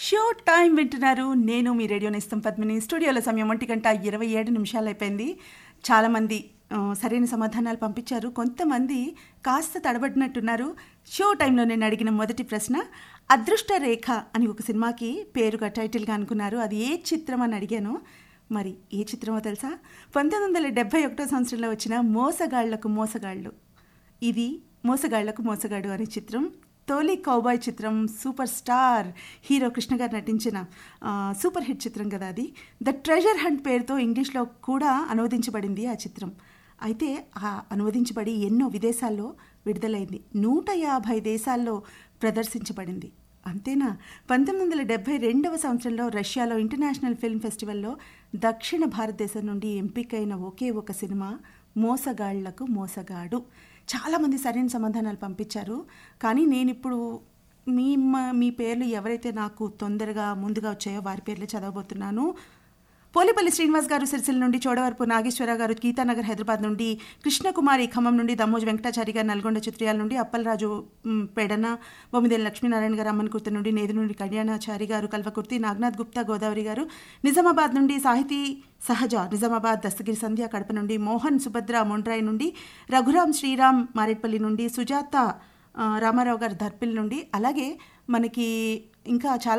show time వింటున్నారు నేను మీ radio నేస్తం పద్మిని స్టూడియోలో సమయం ఒంటి గంట ఇరవై ఏడు నిమిషాలు అయిపోయింది చాలామంది ఆ, సరైన సమాధానాలు పంపించారు కొంతమంది కాస్త తడబడినట్టున్నారు షో టైంలో నేను అడిగిన మొదటి ప్రశ్న అదృష్ట రేఖ అని ఒక సినిమాకి పేరుగా టైటిల్గా అనుకున్నారు అది ఏ చిత్రం అని అడిగాను మరి ఏ చిత్రమో తెలుసా పంతొమ్మిది వందల డెబ్బై ఒకటో సంవత్సరంలో వచ్చిన మోసగాళ్లకు మోసగాళ్ళు ఇది మోసగాళ్లకు మోసగాడు అనే చిత్రం తొలి కౌబాయ్ చిత్రం సూపర్ స్టార్ హీరో కృష్ణ గారు నటించిన ఆ, సూపర్ హిట్ చిత్రం కదా అది ద ట్రెజర్ హంట్ పేరుతో ఇంగ్లీష్లో కూడా అనువదించబడింది ఆ చిత్రం అయితే ఆ అనువదించబడి ఎన్నో విదేశాల్లో విడుదలైంది నూట యాభై దేశాల్లో ప్రదర్శించబడింది అంతేనా పంతొమ్మిది వందల డెబ్బై రెండవ సంవత్సరంలో రష్యాలో ఇంటర్నేషనల్ ఫిల్మ్ ఫెస్టివల్లో దక్షిణ భారతదేశం నుండి ఎంపికైన ఒకే ఒక సినిమా మోసగాళ్లకు మోసగాడు చాలామంది సరైన సమాధానాలు పంపించారు కానీ నేను ఇప్పుడు మీ మ- మీ పేర్లు ఎవరైతే నాకు తొందరగా ముందుగా వచ్చాయో వారి పేర్లే చదవబోతున్నాను పోలేపల్లి శ్రీనివాస్ గారు సిరిసిల్ల నుండి చోడవరపు నాగేశ్వర గారు గీతానగర్ హైదరాబాద్ నుండి కృష్ణకుమారి ఖమ్మం నుండి దమ్మోజు వెంకటాచారి గారు నల్గొండ చిత్రియాల నుండి అప్పలరాజు మ్, పెడన బొమ్మిదేని లక్ష్మీనారాయణ గారు అమ్మన్కుర్తి నుండి నేదు నుండి కళ్యాణాచారి గారు కల్వకుర్తి నాగనాథ్ గుప్తా గోదావరి గారు నిజామాబాద్ నుండి సాహితీ సహజ నిజామాబాద్ దస్తగిరి సంధ్య కడప నుండి మోహన్ సుభద్ర మొండ్రాయి నుండి రఘురామ్ శ్రీరామ్ మారేట్పల్లి నుండి సుజాత ఆ, రామారావు గారు దర్పిల్ నుండి అలాగే మనకి ఇంకా చాలా